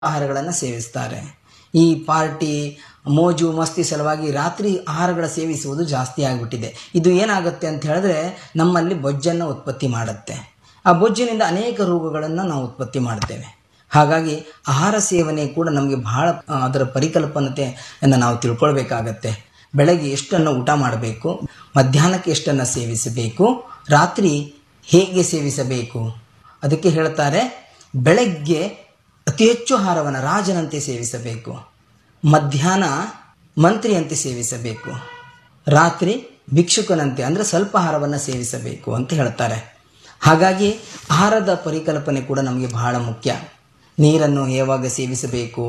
ಆಹಾರಗಳನ್ನು ಸೇವಿಸ್ತಾರೆ ಈ ಪಾರ್ಟಿ ಮೋಜು ಮಸ್ತಿ ಸಲುವಾಗಿ ರಾತ್ರಿ ಆಹಾರಗಳ ಸೇವಿಸುವುದು ಜಾಸ್ತಿ ಆಗಿಬಿಟ್ಟಿದೆ ಇದು ಏನಾಗುತ್ತೆ ಅಂತ ಹೇಳಿದ್ರೆ ನಮ್ಮಲ್ಲಿ ಬೊಜ್ಜನ್ನು ಉತ್ಪತ್ತಿ ಮಾಡುತ್ತೆ ಆ ಬೊಜ್ಜಿನಿಂದ ಅನೇಕ ರೋಗಗಳನ್ನು ನಾವು ಉತ್ಪತ್ತಿ ಮಾಡ್ತೇವೆ ಹಾಗಾಗಿ ಆಹಾರ ಸೇವನೆ ಕೂಡ ನಮಗೆ ಬಹಳ ಆ, ಅದರ ಪರಿಕಲ್ಪನತೆಯನ್ನು ನಾವು ತಿಳ್ಕೊಳ್ಬೇಕಾಗತ್ತೆ ಬೆಳಗ್ಗೆ ಎಷ್ಟನ್ನು ಊಟ ಮಾಡಬೇಕು ಮಧ್ಯಾಹ್ನಕ್ಕೆ ಎಷ್ಟನ್ನು ಸೇವಿಸಬೇಕು ರಾತ್ರಿ ಹೇಗೆ ಸೇವಿಸಬೇಕು ಅದಕ್ಕೆ ಹೇಳ್ತಾರೆ ಬೆಳಗ್ಗೆ ಅತಿ ಹೆಚ್ಚು ಆಹಾರವನ್ನು ರಾಜನಂತೆ ಸೇವಿಸಬೇಕು ಮಧ್ಯಾಹ್ನ ಮಂತ್ರಿಯಂತೆ ಸೇವಿಸಬೇಕು ರಾತ್ರಿ ಭಿಕ್ಷುಕನಂತೆ ಅಂದರೆ ಸ್ವಲ್ಪ ಆಹಾರವನ್ನು ಸೇವಿಸಬೇಕು ಅಂತ ಹೇಳ್ತಾರೆ ಹಾಗಾಗಿ ಆಹಾರದ ಪರಿಕಲ್ಪನೆ ಕೂಡ ನಮಗೆ ಬಹಳ ಮುಖ್ಯ ನೀರನ್ನು ಯಾವಾಗ ಸೇವಿಸಬೇಕು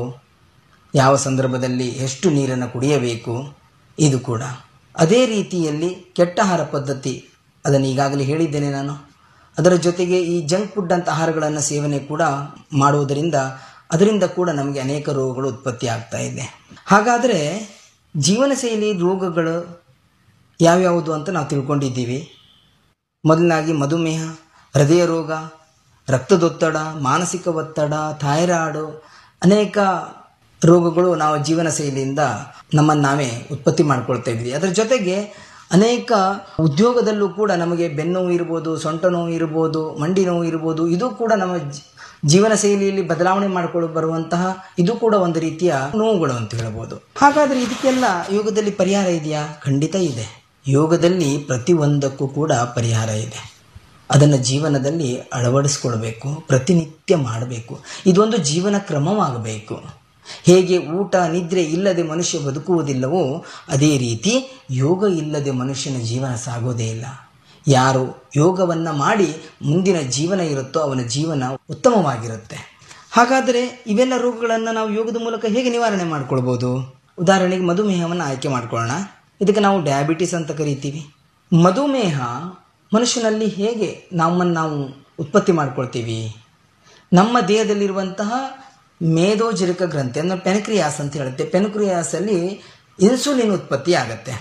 ಯಾವ ಸಂದರ್ಭದಲ್ಲಿ ಎಷ್ಟು ನೀರನ್ನು ಕುಡಿಯಬೇಕು ಇದು ಕೂಡ ಅದೇ ರೀತಿಯಲ್ಲಿ ಕೆಟ್ಟ ಆಹಾರ ಪದ್ಧತಿ ಅದನ್ನು ಈಗಾಗಲೇ ಹೇಳಿದ್ದೇನೆ ನಾನು ಅದರ ಜೊತೆಗೆ ಈ ಜಂಕ್ ಫುಡ್ ಅಂತ ಆಹಾರಗಳನ್ನು ಸೇವನೆ ಕೂಡ ಮಾಡುವುದರಿಂದ ಅದರಿಂದ ಕೂಡ ನಮಗೆ ಅನೇಕ ರೋಗಗಳು ಉತ್ಪತ್ತಿ ಆಗ್ತಾ ಇದೆ ಹಾಗಾದರೆ ಜೀವನ ಶೈಲಿ ರೋಗಗಳು ಯಾವ್ಯಾವುದು ಅಂತ ನಾವು ತಿಳ್ಕೊಂಡಿದ್ದೀವಿ ಮೊದಲನಾಗಿ ಮಧುಮೇಹ ಹೃದಯ ರೋಗ ರಕ್ತದೊತ್ತಡ ಮಾನಸಿಕ ಒತ್ತಡ ಥೈರಾಯ್ಡು ಅನೇಕ ರೋಗಗಳು ನಾವು ಜೀವನ ಶೈಲಿಯಿಂದ ನಮ್ಮನ್ನು ನಾವೇ ಉತ್ಪತ್ತಿ ಮಾಡ್ಕೊಳ್ತಾ ಇದ್ವಿ ಅದರ ಜೊತೆಗೆ ಅನೇಕ ಉದ್ಯೋಗದಲ್ಲೂ ಕೂಡ ನಮಗೆ ಬೆನ್ನು ನೋವು ಇರ್ಬೋದು ಸೊಂಟ ನೋವು ಇರ್ಬೋದು ಮಂಡಿ ನೋವು ಇರ್ಬೋದು ಇದು ಕೂಡ ನಮ್ಮ ಜಿ- ಜೀವನ ಶೈಲಿಯಲ್ಲಿ ಬದಲಾವಣೆ ಮಾಡಿಕೊಳ್ಳಿ ಬರುವಂತಹ ಇದು ಕೂಡ ಒಂದು ರೀತಿಯ ನೋವುಗಳು ಅಂತ ಹೇಳ್ಬೋದು ಹಾಗಾದರೆ ಇದಕ್ಕೆಲ್ಲ ಯೋಗದಲ್ಲಿ ಪರಿಹಾರ ಇದೆಯಾ ಖಂಡಿತ ಇದೆ ಯೋಗದಲ್ಲಿ ಪ್ರತಿಯೊಂದಕ್ಕೂ ಕೂಡ ಪರಿಹಾರ ಇದೆ ಅದನ್ನು ಜೀವನದಲ್ಲಿ ಅಳವಡಿಸ್ಕೊಳ್ಬೇಕು ಪ್ರತಿನಿತ್ಯ ಮಾಡಬೇಕು ಇದೊಂದು ಜೀವನ ಕ್ರಮವಾಗಬೇಕು ಹೇಗೆ ಊಟ ನಿದ್ರೆ ಇಲ್ಲದೆ ಮನುಷ್ಯ ಬದುಕುವುದಿಲ್ಲವೋ ಅದೇ ರೀತಿ ಯೋಗ ಇಲ್ಲದೆ ಮನುಷ್ಯನ ಜೀವನ ಸಾಗೋದೇ ಇಲ್ಲ ಯಾರು ಯೋಗವನ್ನು ಮಾಡಿ ಮುಂದಿನ ಜೀವನ ಇರುತ್ತೋ ಅವನ ಜೀವನ ಉತ್ತಮವಾಗಿರುತ್ತೆ ಹಾಗಾದರೆ ಇವೆಲ್ಲ ರೋಗಗಳನ್ನು ನಾವು ಯೋಗದ ಮೂಲಕ ಹೇಗೆ ನಿವಾರಣೆ ಮಾಡ್ಕೊಳ್ಬೋದು ಉದಾಹರಣೆಗೆ ಮಧುಮೇಹವನ್ನು ಆಯ್ಕೆ ಮಾಡ್ಕೊಳ್ಳೋಣ ಇದಕ್ಕೆ ನಾವು ಡಯಾಬಿಟಿಸ್ ಅಂತ ಕರಿತೀವಿ ಮಧುಮೇಹ ಮನುಷ್ಯನಲ್ಲಿ ಹೇಗೆ ನಮ್ಮನ್ನು ನಾವು ಉತ್ಪತ್ತಿ ಮಾಡ್ಕೊಳ್ತೀವಿ ನಮ್ಮ ದೇಹದಲ್ಲಿರುವಂತಹ ಮೇದೋಜರಿಕ ಗ್ರಂಥಿ ಅಂದರೆ ಪೆನ್ಕ್ರಿಯಾಸ್ ಅಂತ ಹೇಳುತ್ತೆ ಪೆನ್ಕ್ರಿಯಾಸಲ್ಲಿ ಇನ್ಸುಲಿನ್ ಉತ್ಪತ್ತಿ ಆಗುತ್ತೆ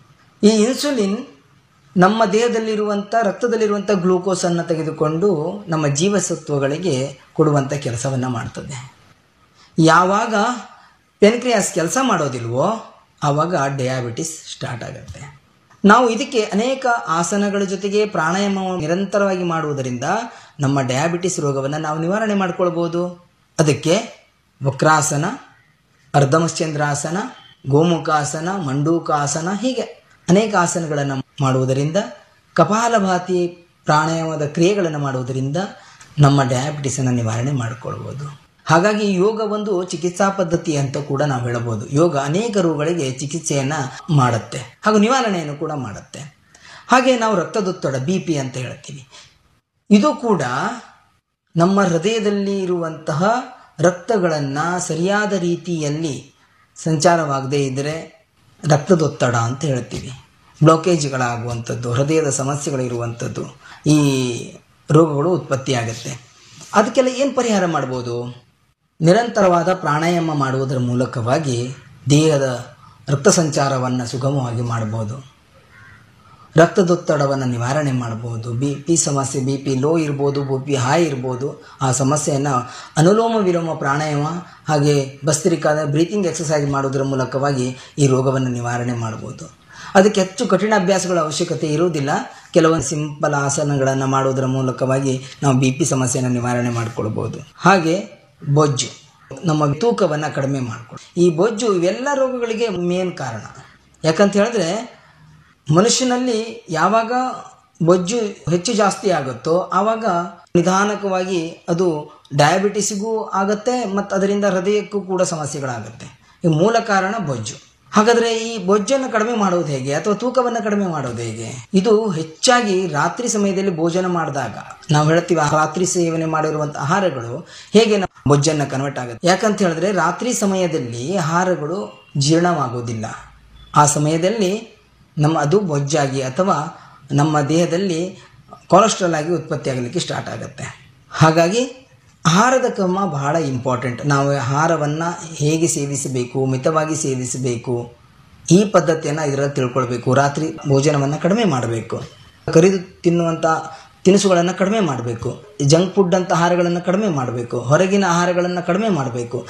ಈ ಇನ್ಸುಲಿನ್ ನಮ್ಮ ದೇಹದಲ್ಲಿರುವಂಥ ರಕ್ತದಲ್ಲಿರುವಂಥ ಗ್ಲೂಕೋಸನ್ನು ತೆಗೆದುಕೊಂಡು ನಮ್ಮ ಜೀವಸತ್ವಗಳಿಗೆ ಕೊಡುವಂಥ ಕೆಲಸವನ್ನು ಮಾಡ್ತದೆ ಯಾವಾಗ ಪೆನ್ಕ್ರಿಯಾಸ್ ಕೆಲಸ ಮಾಡೋದಿಲ್ವೋ ಆವಾಗ ಡಯಾಬಿಟಿಸ್ ಸ್ಟಾರ್ಟ್ ಆಗುತ್ತೆ ನಾವು ಇದಕ್ಕೆ ಅನೇಕ ಆಸನಗಳ ಜೊತೆಗೆ ಪ್ರಾಣಾಯಾಮ ನಿರಂತರವಾಗಿ ಮಾಡುವುದರಿಂದ ನಮ್ಮ ಡಯಾಬಿಟಿಸ್ ರೋಗವನ್ನು ನಾವು ನಿವಾರಣೆ ಮಾಡ್ಕೊಳ್ಬೋದು ಅದಕ್ಕೆ ವಕ್ರಾಸನ ಅರ್ಧಮಶ್ಚಂದ್ರಾಸನ ಗೋಮುಖಾಸನ ಮಂಡೂಕಾಸನ ಹೀಗೆ ಅನೇಕ ಆಸನಗಳನ್ನು ಮಾಡುವುದರಿಂದ ಕಪಾಲಭಾತಿ ಪ್ರಾಣಾಯಾಮದ ಕ್ರಿಯೆಗಳನ್ನು ಮಾಡುವುದರಿಂದ ನಮ್ಮ ಡಯಾಬಿಟಿಸನ್ನು ನಿವಾರಣೆ ಮಾಡಿಕೊಳ್ಬೋದು ಹಾಗಾಗಿ ಯೋಗ ಒಂದು ಚಿಕಿತ್ಸಾ ಪದ್ಧತಿ ಅಂತ ಕೂಡ ನಾವು ಹೇಳಬಹುದು ಯೋಗ ಅನೇಕ ರೋಗಗಳಿಗೆ ಚಿಕಿತ್ಸೆಯನ್ನು ಮಾಡುತ್ತೆ ಹಾಗೂ ನಿವಾರಣೆಯನ್ನು ಕೂಡ ಮಾಡುತ್ತೆ ಹಾಗೆ ನಾವು ರಕ್ತದೊತ್ತಡ ಬಿ ಪಿ ಅಂತ ಹೇಳ್ತೀವಿ ಇದು ಕೂಡ ನಮ್ಮ ಹೃದಯದಲ್ಲಿ ಇರುವಂತಹ ರಕ್ತಗಳನ್ನು ಸರಿಯಾದ ರೀತಿಯಲ್ಲಿ ಸಂಚಾರವಾಗದೇ ಇದ್ದರೆ ರಕ್ತದೊತ್ತಡ ಅಂತ ಹೇಳ್ತೀವಿ ಬ್ಲಾಕೇಜ್ಗಳಾಗುವಂಥದ್ದು ಹೃದಯದ ಸಮಸ್ಯೆಗಳಿರುವಂಥದ್ದು ಈ ರೋಗಗಳು ಉತ್ಪತ್ತಿಯಾಗುತ್ತೆ ಅದಕ್ಕೆಲ್ಲ ಏನು ಪರಿಹಾರ ಮಾಡ್ಬೋದು ನಿರಂತರವಾದ ಪ್ರಾಣಾಯಾಮ ಮಾಡುವುದರ ಮೂಲಕವಾಗಿ ದೇಹದ ರಕ್ತ ಸಂಚಾರವನ್ನು ಸುಗಮವಾಗಿ ಮಾಡ್ಬೋದು ರಕ್ತದೊತ್ತಡವನ್ನು ನಿವಾರಣೆ ಮಾಡ್ಬೋದು ಬಿ ಪಿ ಸಮಸ್ಯೆ ಬಿ ಪಿ ಲೋ ಇರ್ಬೋದು ಬಿ ಪಿ ಹೈ ಇರ್ಬೋದು ಆ ಸಮಸ್ಯೆಯನ್ನು ಅನುಲೋಮ ವಿಲೋಮ ಪ್ರಾಣಾಯಾಮ ಹಾಗೆ ಭಸ್ತ್ರಿಕಾದ ಬ್ರೀತಿಂಗ್ ಎಕ್ಸಸೈಸ್ ಮಾಡೋದ್ರ ಮೂಲಕವಾಗಿ ಈ ರೋಗವನ್ನು ನಿವಾರಣೆ ಮಾಡ್ಬೋದು ಅದಕ್ಕೆ ಹೆಚ್ಚು ಕಠಿಣ ಅಭ್ಯಾಸಗಳ ಅವಶ್ಯಕತೆ ಇರುವುದಿಲ್ಲ ಕೆಲವೊಂದು ಸಿಂಪಲ್ ಆಸನಗಳನ್ನು ಮಾಡೋದರ ಮೂಲಕವಾಗಿ ನಾವು ಬಿ ಪಿ ಸಮಸ್ಯೆಯನ್ನು ನಿವಾರಣೆ ಮಾಡಿಕೊಳ್ಬೋದು ಹಾಗೆ ಬೊಜ್ಜು ನಮ್ಮ ತೂಕವನ್ನು ಕಡಿಮೆ ಮಾಡಿಕೊಳ್ಳಿ ಈ ಬೊಜ್ಜು ಇವೆಲ್ಲ ರೋಗಗಳಿಗೆ ಮೇನ್ ಕಾರಣ ಯಾಕಂತ ಹೇಳಿದ್ರೆ ಮನುಷ್ಯನಲ್ಲಿ ಯಾವಾಗ ಬೊಜ್ಜು ಹೆಚ್ಚು ಜಾಸ್ತಿ ಆಗುತ್ತೋ ಆವಾಗ ನಿಧಾನಕವಾಗಿ ಅದು ಡಯಾಬಿಟಿಸ್ಗೂ ಆಗುತ್ತೆ ಮತ್ತು ಅದರಿಂದ ಹೃದಯಕ್ಕೂ ಕೂಡ ಸಮಸ್ಯೆಗಳಾಗುತ್ತೆ ಈ ಮೂಲ ಕಾರಣ ಬೊಜ್ಜು ಹಾಗಾದರೆ ಈ ಬೊಜ್ಜನ್ನು ಕಡಿಮೆ ಮಾಡೋದು ಹೇಗೆ ಅಥವಾ ತೂಕವನ್ನು ಕಡಿಮೆ ಮಾಡೋದು ಹೇಗೆ ಇದು ಹೆಚ್ಚಾಗಿ ರಾತ್ರಿ ಸಮಯದಲ್ಲಿ ಭೋಜನ ಮಾಡಿದಾಗ ನಾವು ಹೇಳ್ತೀವಿ ಆ ರಾತ್ರಿ ಸೇವನೆ ಮಾಡಿರುವಂಥ ಆಹಾರಗಳು ಹೇಗೆ ನಮ್ಮ ಬೊಜ್ಜನ್ನು ಕನ್ವರ್ಟ್ ಆಗುತ್ತೆ ಯಾಕಂತ ಹೇಳಿದ್ರೆ ರಾತ್ರಿ ಸಮಯದಲ್ಲಿ ಆಹಾರಗಳು ಜೀರ್ಣವಾಗೋದಿಲ್ಲ ಆ ಸಮಯದಲ್ಲಿ ನಮ್ಮ ಅದು ಬೊಜ್ಜಾಗಿ ಅಥವಾ ನಮ್ಮ ದೇಹದಲ್ಲಿ ಕೊಲೆಸ್ಟ್ರಾಲ್ ಆಗಿ ಉತ್ಪತ್ತಿ ಆಗಲಿಕ್ಕೆ ಸ್ಟಾರ್ಟ್ ಆಗುತ್ತೆ ಹಾಗಾಗಿ ಆಹಾರದ ಕ್ರಮ ಬಹಳ ಇಂಪಾರ್ಟೆಂಟ್ ನಾವು ಆಹಾರವನ್ನು ಹೇಗೆ ಸೇವಿಸಬೇಕು ಮಿತವಾಗಿ ಸೇವಿಸಬೇಕು ಈ ಪದ್ಧತಿಯನ್ನು ಇದರಲ್ಲಿ ತಿಳ್ಕೊಳ್ಬೇಕು ರಾತ್ರಿ ಭೋಜನವನ್ನು ಕಡಿಮೆ ಮಾಡಬೇಕು ಕರಿದು ತಿನ್ನುವಂಥ ತಿನಿಸುಗಳನ್ನು ಕಡಿಮೆ ಮಾಡಬೇಕು ಜಂಕ್ ಫುಡ್ ಅಂತ ಆಹಾರಗಳನ್ನು ಕಡಿಮೆ ಮಾಡಬೇಕು ಹೊರಗಿನ ಆಹಾರಗಳನ್ನು ಕಡಿಮೆ ಮಾಡಬೇಕು